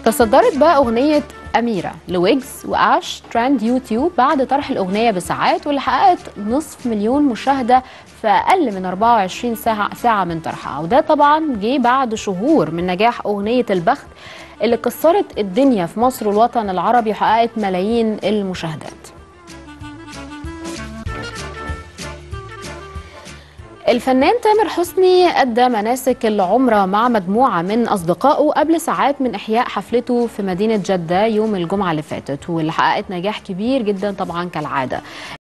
تصدرت بقى أغنية أميرة لويجز وأش ترند يوتيوب بعد طرح الأغنية بساعات واللي حققت نصف مليون مشاهدة في أقل من 24 ساعة, ساعة من طرحها وده طبعا جه بعد شهور من نجاح أغنية البخت اللي كسرت الدنيا في مصر والوطن العربي وحققت ملايين المشاهدات الفنان تامر حسني أدى مناسك العمرة مع مجموعة من أصدقائه قبل ساعات من إحياء حفلته في مدينة جدة يوم الجمعة اللي فاتت واللي حققت نجاح كبير جدا طبعا كالعادة